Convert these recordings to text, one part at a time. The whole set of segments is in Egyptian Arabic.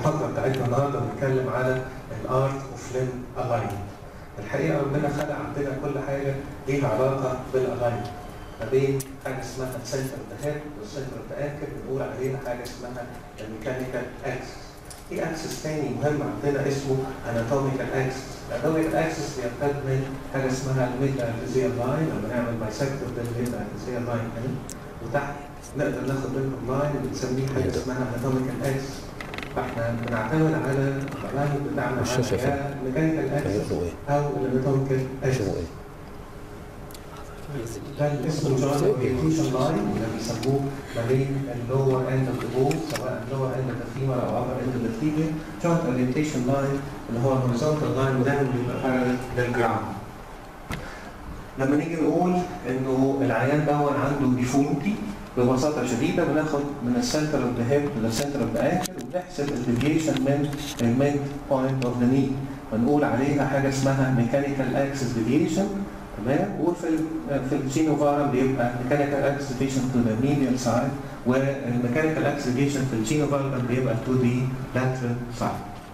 المحاضره بتاعتنا النهارده بنتكلم على الارت اوف لين الاينمنت. الحقيقه ربنا خلق عندنا كل حاجه ليها علاقه بالالاينمنت. ما بين حاجه اسمها السنتر اوف ذا هيد والسنتر اوف ذا انكل بنقول عليها حاجه اسمها الميكانيكال اكسس. في اكسس تاني مهم عندنا اسمه اناتوميكال اكسس. الاناتوميكال اكسس بيمتد من حاجه اسمها الميد ارتيزيال لاين لما نعمل بايسكتور ده الميد ارتيزيال لاين هنا وتحت نقدر ناخد منهم لاين بنسميه حاجه اسمها اناتوميكال اكسس. فاحنا بنعتمد على اللاين بتاعنا الشاشة فين؟ على الميكانيكال اكسس هيقولوا ايه؟ او الاناتوميكال اكسس. شنو ايه؟ ده اللي اسمه جوينت اورينتيشن لاين اللي بيسموه ما بين اللور اند اوف ذا بول سواء اللور اند اوف ذا فيمر او ابر اند اوف ذا فيمر جوينت اورينتيشن لاين اللي هو الهوريزونتال لاين ودايما بيبقى بارل للجراوند لما نيجي نقول انه العيان دون عنده ديفورمتي ببساطه شديده بناخد من السنتر اوف ذا هيب للسنتر اوف ذا انكل وبنحسب الديفيشن من الميد بوينت اوف ذا ني ونقول عليها حاجه اسمها ميكانيكال اكسس ديفيشن تمام وفي ال في الجينوفارم بيبقى ميكانيكال اكسس ديفيشن تو ذا ميديال سايد والميكانيكال اكسس ديفيشن في الجينوفارم بيبقى تو ذا لاترال سايد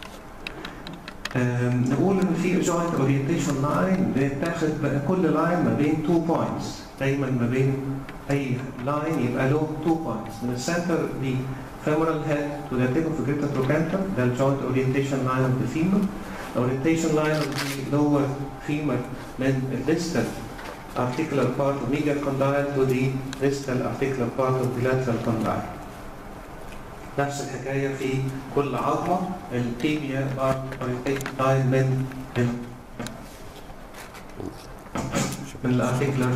أم، نقول ان في جوينت اورينتيشن لاين بيتاخد بقى كل لاين ما بين 2 بوينتس دايما ما بين اي لاين يبقى له 2 بوينتس من السنتر دي femoral head to the tip of the greater trochanter ده الجوينت اورينتيشن لاين اوف ذا femur orientation line of the lower femur من distal articular part of medial condyle to the distal articular part of the lateral condyle نفس الحكاية في كل عظمة التيبيا بار orientation line من ال من الارتيكولار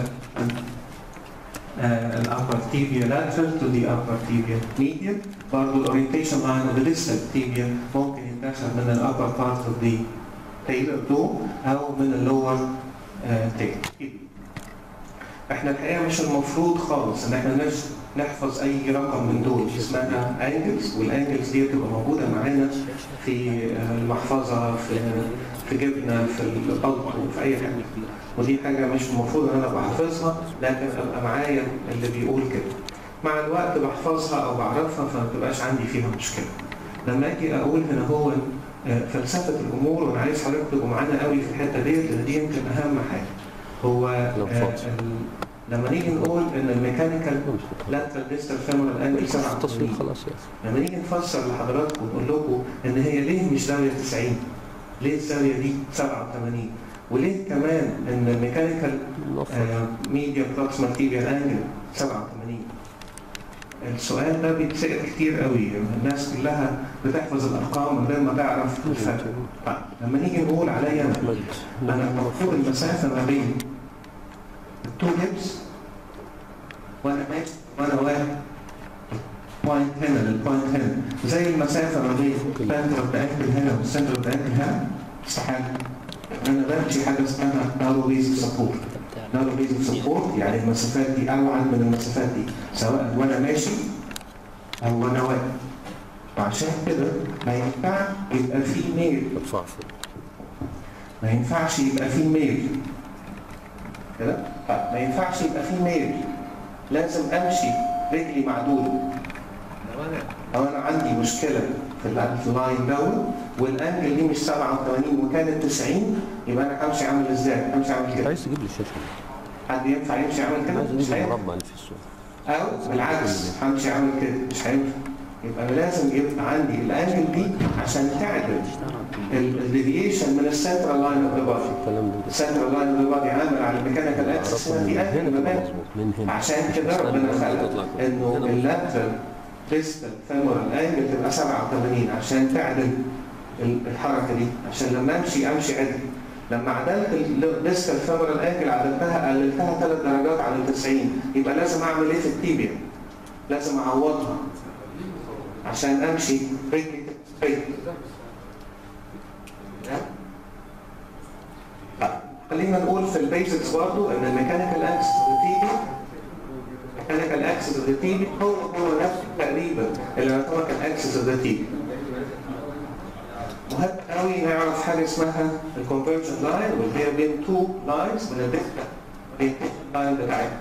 الأبر tibia lateral to the upper tibia medial برضه الاورينتيشن لاين of the distal tibia ممكن يتاخد من الأبر part of the tailor toe أو من اللور tail احنا الحقيقه مش المفروض خالص ان احنا نش- نحفظ اي رقم من دول اسمها انجلز والانجلز دي بتبقى موجوده معانا في آه، المحفظه في في جبنه في البلط في اي حاجه ودي حاجه مش المفروض ان انا بحفظها لكن ابقى معايا اللي بيقول كده مع الوقت بحفظها او بعرفها فما بتبقاش عندي فيها مشكله لما اجي اقول هنا هو آه، فلسفه الامور وانا عايز حضرتك تبقوا معانا قوي في الحته ديت لان دي يمكن اهم حاجه هو آه، ال- لما نيجي نقول ان الميكانيكال لاترال ديستال فيمورال انجل التصوير 87 خلاص يا اخي لما نيجي نفسر لحضراتكم ونقول لكم ان هي ليه مش زاويه 90 ليه الزاويه دي 87 وليه كمان ان الميكانيكال نوفر ميديا بروكسيمال تيبيال انجل 87 السؤال ده بيتسأل كتير قوي الناس كلها بتحفظ الارقام من غير ما تعرف الفرق طيب لما نيجي نقول عليا انا احمد انا المفروض المسافه ما بين التو جيبس وانا ماشي وانا واقف بوينت هنا للبوينت هنا زي المسافه ما بين السنتر اوف ذا انكل هنا والسنتر اوف ذا انكل هنا استحاله انا بمشي حاجه اسمها نارو بيز سبورت نارو بيز سبورت يعني المسافات دي ابعد من المسافات دي سواء وانا ماشي او وانا واقف وعشان كده ما ينفع يبقى في ميل ادفع فوق ما ينفعش يبقى فيه ميل كده طيب ما ينفعش يبقى فيه ميل لازم امشي رجلي معدوله لو انا لو انا عندي مشكله في ال- في اللاين دوت والانجل دي مش 87 وكانت 90 يبقى انا همشي عامل ازاي؟ همشي عامل كده عايز تجيب لي الشاشه حد ينفع يمشي عامل كده؟ عايز مش اجيب هينفع المربع اللي في الصوره او بالعكس همشي عامل كده مش هينفع يبقى أنا لازم يبقى عندي الانجل دي عشان تعدل الديفيشن من السنترال لاين اوف ذا بادي الكلام ده السنترال لاين اوف ذا بادي عامل على الميكانيكال اكسس اعرفه هنا من في هنا انجل ما كده بين مظبوط من هنا عشان كده ربنا خلق انه اللاترال ديستال فيمورال انجل تبقى 87 عشان تعدل ال- الحركه دي عشان لما امشي امشي عدل لما عدلت الديستال فيمورال انجل عدلتها قللتها ثلاث درجات على ال 90 يبقى لازم اعمل ايه في التيبيا؟ لازم اعوضها عشان امشي رجلي straight. طيب، خلينا نقول في البيزكس برضو ان الميكانيكال اكسس تيبي ميكانيكال اكسس اوف ذا تيبي هو هو نفس تقريبا الاناتوميكال اكسس اوف ذا تيبي مهم قوي نعرف حاجه اسمها الكونفرجن لاين واللي هي بين تو لاينز من الديستا لاين بتاعتها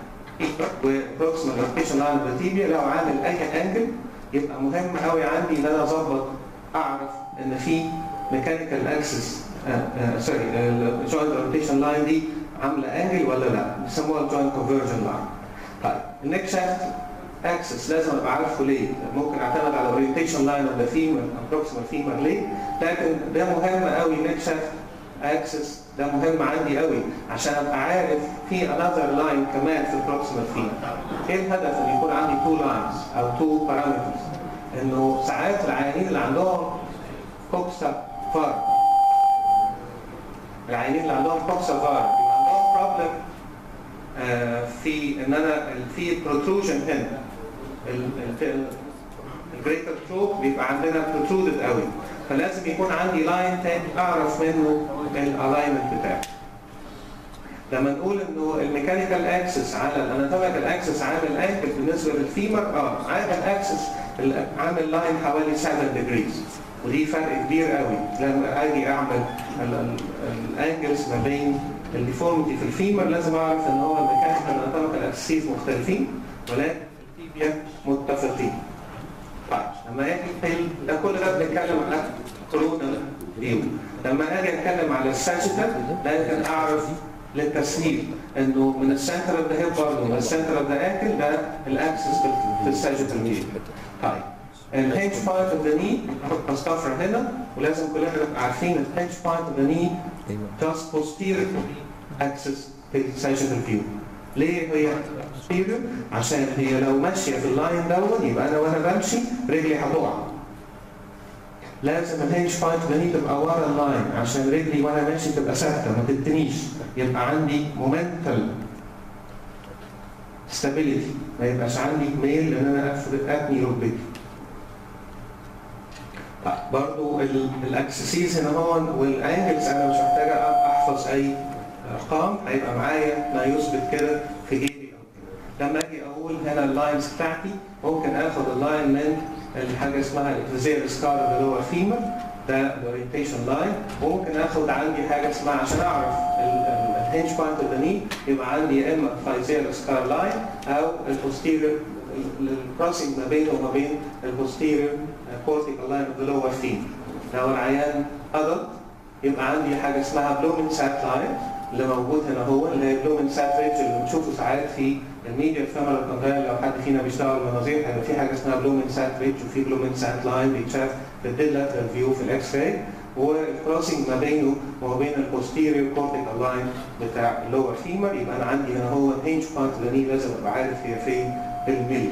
وبروكسيمال روتيشن لاين اوف ذا تيبيا لو عامل اي انجل يبقى مهم قوي عندي ان انا اظبط اعرف ان في ميكانيكال اكسس سوري الجوينت روتيشن لاين دي عامله انجل ولا لا بيسموها الجوينت كونفرجن لاين طيب النيك شافت اكسس لازم ابقى عارفه ليه ممكن اعتمد على اورينتيشن لاين اوف ذا فيمر بروكسيمال فيمر ليه لكن ده مهم قوي النيك شافت اكسس ده مهم عندي قوي عشان ابقى عارف في انذر لاين كمان في البروكسيمال فيمر ايه الهدف ان يكون عندي تو لاينز او تو بارامترز انه ساعات العيانين اللي عندهم كوكسا فار العيانين اللي عندهم كوكسا فار بيبقى عندهم بروبلم في ان انا في بروتروجن هنا الجريتر تروب بيبقى عندنا بروترودد قوي فلازم يكون عندي لاين تاني اعرف منه الالاينمنت بتاعي لما نقول انه الميكانيكال اكسس على الاناتوميكال اكسس عامل انكل بالنسبه للفيمر اه عامل اكسس عامل لاين حوالي 7 ديجريز ودي فرق كبير قوي لما اجي اعمل الانجلز ما بين الديفورميتي في الفيمر لازم اعرف ان هو الميكانيكال والاناتوميكال اكسسيز مختلفين ولكن التيبيا متفقين. طيب لما اجي ده كل ده بنتكلم على كورونا فيو لما اجي اتكلم على الساجيتال لازم اعرف للتسهيل انه من السنتر اوف ذا هيب برضه من السنتر اوف ذا انكل ده الاكسس في الساجيتال فيو. طيب الهينج بوينت اوف ذا ني بستفر هنا ولازم كلنا نبقى عارفين الهينج بوينت اوف ذا ني just posterior axis في الساجيتال فيو. ليه هي posterior؟ عشان هي لو ماشيه في اللاين دون يبقى انا وانا بمشي رجلي هتقع. لازم الهينج بوينت اوف ذا ني تبقى ورا اللاين عشان رجلي وانا ماشي تبقى ثابته ما تتنيش يبقى عندي مومنتال stability ما يبقاش عندي ميل ان انا افرد ابني ركبتي. برضو الاكسسيز هنا هون والانجلز انا مش محتاج احفظ اي ارقام هيبقى معايا ما يثبت كده في جيبي لما اجي اقول هنا اللاينز بتاعتي ممكن اخد اللاين من الحاجه اسمها زي السكار اللي هو فيمر ده الاورينتيشن لاين وممكن اخد عندي حاجه اسمها عشان اعرف الهينج بوينت اوف ذا ني يبقى عندي يا اما فايزير سكار لاين او البوستيريور الكروسنج ما بينه وما بين البوستيريور كورتيكال لاين اوف ذا لور فيم لو العيان ادلت يبقى عندي حاجه اسمها بلومن سات لاين اللي موجود هنا هو اللي هي بلومن سات ريتش اللي بنشوفه ساعات في الميديا فيمرال كونتايل لو حد فينا بيشتغل مناظير هيبقى في حاجه اسمها بلومن سات ريتش وفي بلومن سات لاين بيتشاف في الديلاترال فيو في الاكس راي والكروسنج ما بينه وما بين البوستيريور كورتيكال لاين بتاع اللور فيمر يبقى انا عندي هنا هو الهينج بوينت لاني لازم ابقى عارف هي فين بالملي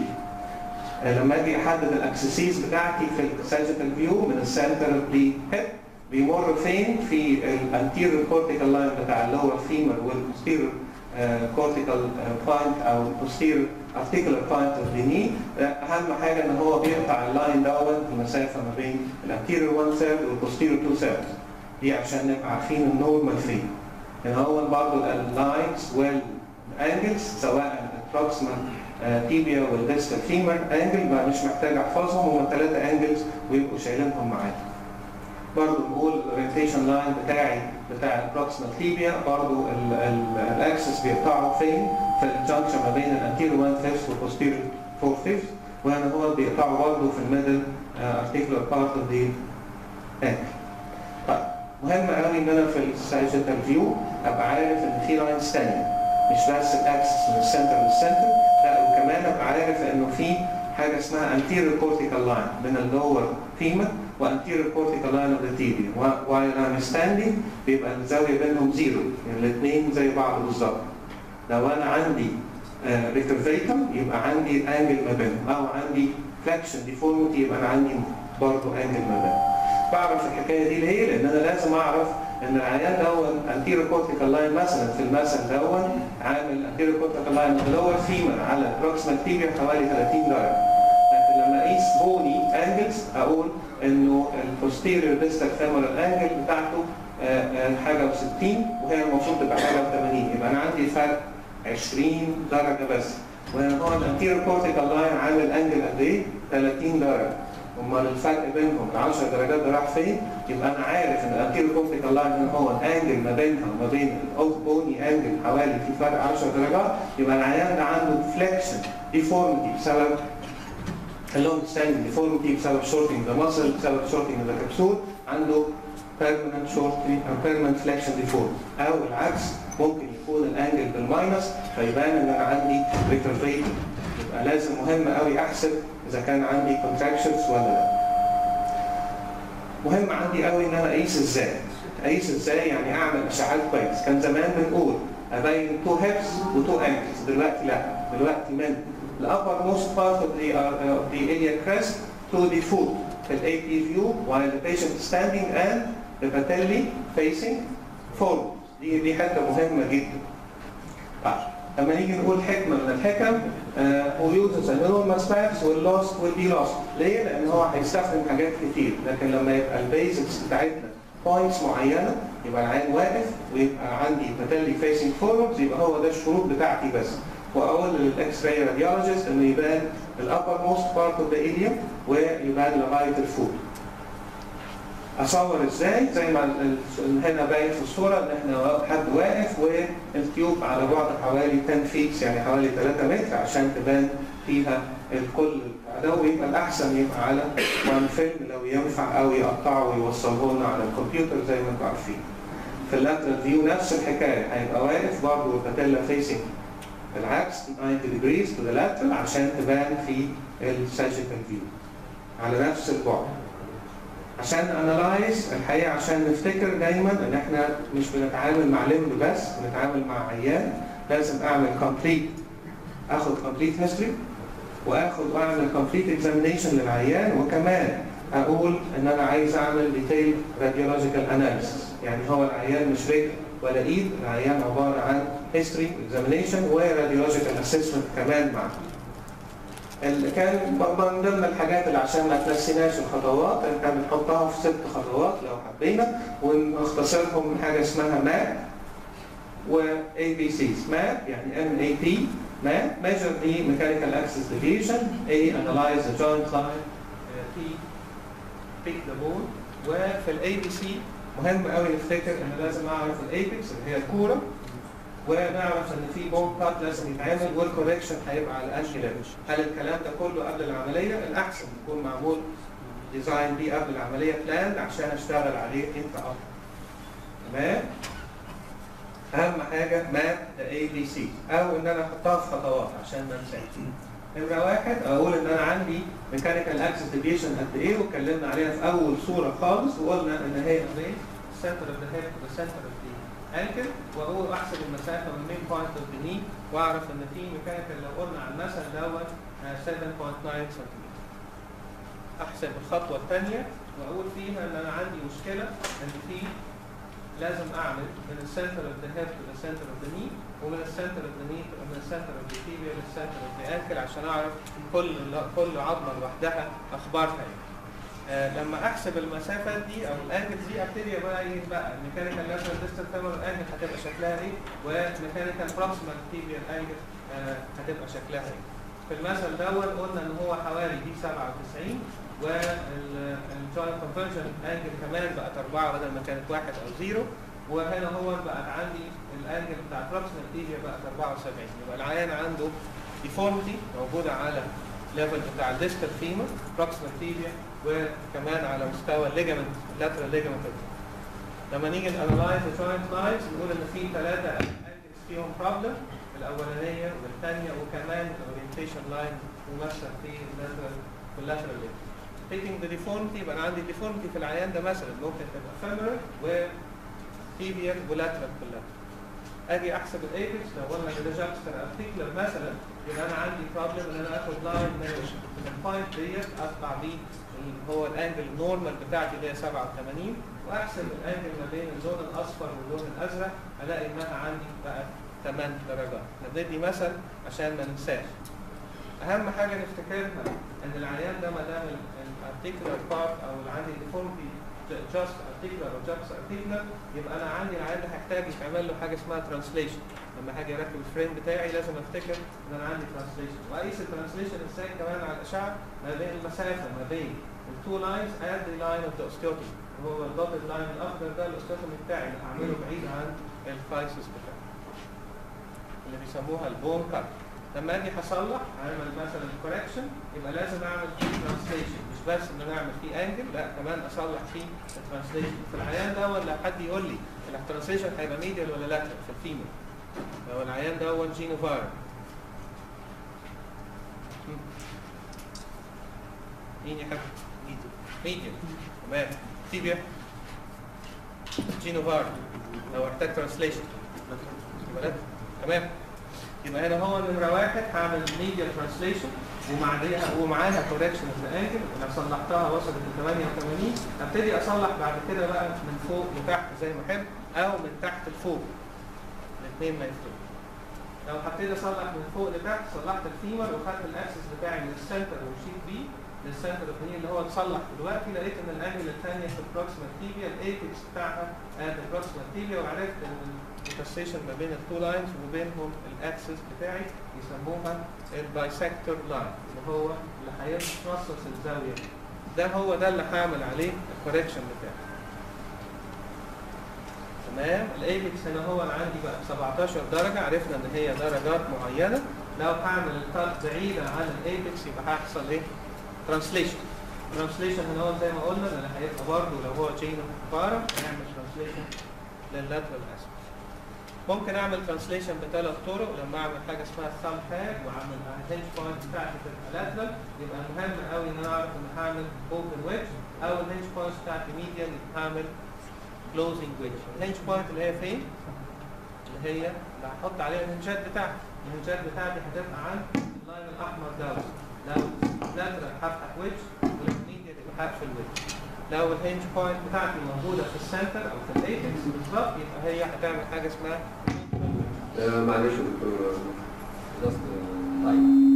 لما اجي احدد الاكسسيز بتاعتي في الساجيتال فيو من السنتر لهيد بيمر فين في الانتيريور كورتيكال لاين بتاع اللور فيمر والبوستيريور كورتيكال بوينت او البوستيريور ارتيكولار بوينت اوف ذا ني اهم حاجه ان هو بيقطع اللاين دوت المسافه ما بين الانتيريور 1 ثيرد والبوستيريور 2 ثيرد دي عشان نبقى عارفين النورمال فين هنا هو برضه اللاينز والانجلز سواء البروكسيمال تيبيا والديستال فيمر انجل ما مش محتاج احفظهم هم ثلاثه انجلز ويبقوا شايلينهم معايا. برضه نقول الاورينتيشن لاين بتاعي بتاع البروكسيمال تيبيا برضه الاكسس بيقطعه فين؟ في الجنكشن ما بين الانتيريور 1 فيفث والبوستيريور 4 فيفث وهنا هو بيقطعه برضه في الميدل ارتيكولار بارت اوف ذا انكل. طيب مهم قوي ان انا في الساجيتال فيو ابقى عارف ان في لاينز ثانيه مش بس الاكسس من السنتر للسنتر لا وكمان ابقى عارف انه في حاجه اسمها anterior cortical line من اللور فيما وانتيريور كورتيكال لاين اوف ذا تيبيا while I'm standing بيبقى الزاويه بينهم زيرو يعني الاثنين زي بعض بالظبط لو انا عندي ريكرفيتم يبقى عندي انجل ما بينهم او عندي فلكشن ديفورميتي يبقى انا عندي برضه انجل ما بينهم بعرف الحكايه دي ليه؟ لان انا لازم اعرف ان العيان دون انتيريور كورتيكال لاين مثلا في المثل دون عامل انتيريور كورتيكال لاين لور فيمر على بروكسيمال تيبيا حوالي 30 درجه لكن لما اقيس بوني انجلز اقول انه البوستيريور ديستال فيمورال انجل بتاعته حاجه و60 وهي المفروض تبقى حاجه و80 يبقى انا عندي فرق 20 درجه بس وهنا هو الانتيريور كورتيكال لاين عامل انجل قد ايه؟ 30 درجه امال الفرق بينهم ال 10 درجات ده راح فين؟ يبقى انا عارف ان الانتيريور كورتيكال لاين هنا هو الانجل ما بينها وما بين الاوت بوني انجل حوالي في فرق 10 درجات يبقى العيان ده عنده فليكشن ديفورميتي بسبب اللونج ستاندنج ديفورميتي بسبب شورتنج ذا ماسل بسبب شورتنج ذا كبسول عنده permanent shortening او permanent flexion deformity او العكس ممكن يكون الانجل بالماينس فيبان ان انا عندي retrograde يبقى لازم مهم قوي احسب اذا كان عندي contractions ولا لا مهم عندي قوي ان انا اقيس ازاي اقيس ازاي يعني اعمل اشعاعات كويس كان زمان بنقول ابين تو هيبس وتو انكلز دلوقتي لا دلوقتي من الابر موست بارت of the, uh, of the iliac crest to the foot في ال AP view while the patient is standing and the patelli facing forward دي دي حته مهمه جدا طيب لما نيجي نقول حكمه من الحكم هو يوزز النورمال ستابس واللوست will be lost ليه؟ لان هو هيستخدم حاجات كتير لكن لما يبقى البيزكس بتاعتنا بوينتس معينه يبقى العين واقف ويبقى عندي باتيلي فيسنج فورورد يبقى هو ده الشروط بتاعتي بس واقول للاكس راي راديولوجيست انه يبان الابر موست بارت اوف ذا اليوم ويبان لغايه الفوت اصور ازاي زي ما ال- ال- هنا باين في الصوره ان احنا حد واقف والتيوب على بعد حوالي 10 فيتس يعني حوالي 3 متر عشان تبان فيها الكل ده ويبقى الاحسن يبقى على وان فيلم لو ينفع او يقطعه ويوصله لنا على الكمبيوتر زي ما انتم عارفين. في اللاترال فيو نفس الحكايه هيبقى واقف برضه الباتيلا فيسنج بالعكس 90 degrees to the lateral عشان تبان في الساجيتال فيو على نفس البعد. عشان انالايز الحقيقه عشان نفتكر دايما ان احنا مش بنتعامل مع لمب بس بنتعامل مع عيان لازم اعمل كومبليت اخد كومبليت هيستوري واخد واعمل كومبليت اكزامينيشن للعيان وكمان اقول ان انا عايز اعمل ديتيل راديولوجيكال اناليسيس يعني هو العيان مش رجل ولا ايد العيان عباره عن هيستوري اكزامينيشن وراديولوجيكال اسسمنت كمان معاه اللي كان برضه من ضمن الحاجات اللي عشان ما تنسيناش الخطوات احنا بنحطها في ست خطوات لو حبينا ونختصرهم من حاجه اسمها ماب و A B C's ماب يعني M A P ماب measure the mechanical axis deviation A analyze the joint line uh, P pick the bone وفي ال A B C مهم قوي نفتكر ان لازم اعرف الايبكس اللي هي الكوره ونعرف ان في بوم كات لازم يتعمل والكوركشن هيبقى على انهي ليفل هل الكلام ده كله قبل العمليه الاحسن يكون معمول ديزاين بيه قبل العمليه بلان عشان اشتغل عليه انت افضل تمام اهم حاجه ماب اي بي سي او ان انا احطها في خطوات عشان ما انساش نمره واحد اقول ان انا عندي ميكانيكال اكسس ديفيشن قد ايه واتكلمنا عليها في اول صوره خالص وقلنا ان هي بين السنتر اوف ذا هيد والسنتر اوف ذا انكل واقول احسب المسافه من مين بوينت اوف ذا ني واعرف ان في ميكانيكال لو قلنا على المثل دوت آه، 7.9 سنتيمتر احسب الخطوه الثانيه واقول فيها ان انا عندي مشكله ان في لازم اعمل من السنتر اوف ذا هيد للسنتر اوف ذا ني ومن السنتر اوف ذا ني من السنتر اوف ذا تيبيا للسنتر اوف ذا انكل عشان اعرف كل كل عظمه لوحدها اخبارها ايه. آه لما احسب المسافات دي او الانجل دي ابتدي بقى ايه بقى الميكانيكال لاترال ديستال فيمورال انجل هتبقى شكلها ايه والميكانيكال بروكسيمال تيبيال انجل آه هتبقى شكلها ايه. في المثل دوت قلنا ان هو حوالي دي 97 والجوينت كونفرجن انجل كمان بقت 4 بدل ما كانت 1 او 0 وهنا هو بقت عندي الانجل بتاع بروكسيمال تيبيا بقت 74 يبقى العيان عنده ديفورميتي موجوده على ليفل بتاع الديستال فيمر بروكسيمال تيبيا وكمان على مستوى الليجمنت لاترال ليجمنت لما نيجي نانلايز الجوينت لاينز نقول ان في ثلاثه انجلز فيهم بروبلم الاولانيه والثانيه وكمان الاورينتيشن لاين ممثل في اللاترال واللاترال ليجمنت taking the deformity يبقى انا عندي deformity في العيان ده مثلا ممكن تبقى femoral و tibial ولاترال كلها اجي احسب الايبكس لو قلنا ده جاكستر ارتيكولر مثلا يبقى انا عندي بروبلم ان انا اخد لاين من البوينت ديت اطلع بيه اللي هو الانجل النورمال بتاعتي اللي هي 87 واحسب الانجل ما بين اللون الاصفر واللون الازرق الاقي انها عندي بقى 8 درجات ندي مثل عشان ما ننساش اهم حاجه نفتكرها ان العيان ده ما دام الارتيكولار بارت او اللي عندي ديفورمتي جاست ارتيكولار او جاست ارتيكولار يبقى انا عندي العيان ده هحتاج يتعمل له حاجه اسمها ترانسليشن لما هاجي اركب الفريم بتاعي لازم افتكر ان انا عندي ترانسليشن واقيس الترانسليشن ازاي كمان على الاشعه ما بين المسافه ما بين التو لاينز اند ذا لاين اوف ذا اوستيوتومي هو الدوتد لاين الاخضر ده الاوستيوتومي بتاعي اللي هعمله بعيد عن الفايسس بتاعي اللي بيسموها البون كات لما اجي هصلح اعمل مثلا كوركشن يبقى لازم اعمل فيه ترانسليشن مش بس ان انا اعمل فيه انجل لا كمان اصلح فيه الترانسليشن في العيان ده ولا حد يقول لي الترانسليشن هيبقى ميديال ولا لاترال في الفيميل لو العيان ده هو جينو فايرال مين يحب ميديال ميديال تمام تيبيا جينو فايرال لو احتاج ترانسليشن يبقى لاترال تمام يبقى هنا هو نمرة واحد هعمل ميديا ترانسليشن ومعاها ومعاها كوركشن في الانجل لو صلحتها وصلت ل 88 ابتدي اصلح بعد كده بقى من فوق لتحت زي ما احب او من تحت لفوق الاثنين ما يفرقوا لو هبتدي اصلح من فوق لتحت صلحت الفيمر وخدت الاكسس بتاعي من السنتر ومشيت بيه للسنتر الثاني اللي هو اتصلح دلوقتي لقيت ان الانجل الثانيه في البروكسيمال تيبيا الايبكس بتاعها ات البروكسيمال تيبيا وعرفت ان الانترسيشن ما بين التو لاينز وبينهم الاكسس بتاعي يسموها البايسكتور لاين اللي هو اللي هيتنصص الزاويه ده هو ده اللي هعمل عليه الكوريكشن بتاعي تمام الايبكس هنا هو انا عندي بقى 17 درجه عرفنا ان هي درجات معينه لو هعمل الكات بعيده عن الايبكس يبقى هيحصل ايه؟ ترانسليشن ترانسليشن هنا هو زي ما قلنا اللي هيبقى برضه لو هو جينو بارا هنعمل ترانسليشن لللاترال اسبكت ممكن اعمل ترانسليشن بثلاث طرق لما اعمل حاجه اسمها ثامب هاج واعمل الهنج بوينت بتاعتي في اللاترال يبقى مهم قوي ان انا اعرف ان هعمل اوبن ويدج او الهنج بوينت بتاعتي ميديان يبقى هعمل كلوزنج ويدج الهنج بوينت اللي هي فين؟ اللي هي اللي هحط عليها الهنجات بتاعتي الهنجات بتاعتي هتبقى عن اللاين الاحمر دوت لو لاترال هفتح ويدج ولو ميديان يبقى هقفل ويدج لو الهنج بوينت بتاعتي موجوده في السنتر او في الايبكس بالظبط يبقى هي هتعمل حاجه اسمها آه، معلش يا دكتور جاست طيب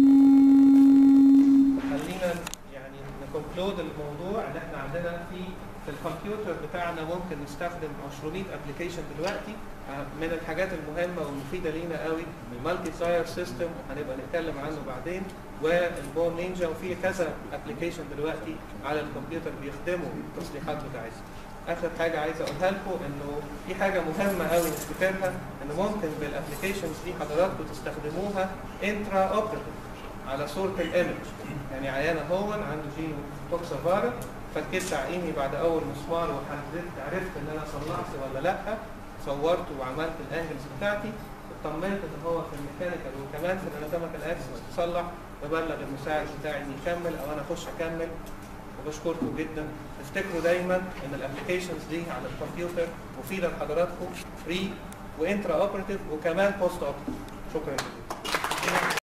خلينا يعني نكونكلود الموضوع اللي احنا عندنا في في الكمبيوتر بتاعنا ممكن نستخدم 200 ابلكيشن دلوقتي آه، من الحاجات المهمه والمفيده لينا قوي المالتي تاير سيستم وهنبقى نتكلم عنه بعدين والبون نينجا وفي كذا ابلكيشن دلوقتي على الكمبيوتر بيخدموا التصليحات بتاعتنا اخر حاجه عايز اقولها لكم انه في حاجه مهمه قوي نفتكرها ان ممكن بالابلكيشنز دي حضراتكم تستخدموها انترا اوبريتيف على صوره الايمج يعني عيانه هون عنده جينو توكسافارا فكيت تعقيمي بعد اول مسمار وحددت عرفت ان انا صلحت ولا لا صورته وعملت الانجلز بتاعتي اطمنت ان هو في الميكانيكال وكمان في الاناتوميكال اكسس تصلح ببلغ المساعد بتاعي انه يكمل او انا اخش اكمل وبشكركم جدا افتكروا دايما ان الابلكيشنز دي على الكمبيوتر مفيده لحضراتكم فري وانترا اوبراتيف وكمان بوست اوبراتيف شكرا جدا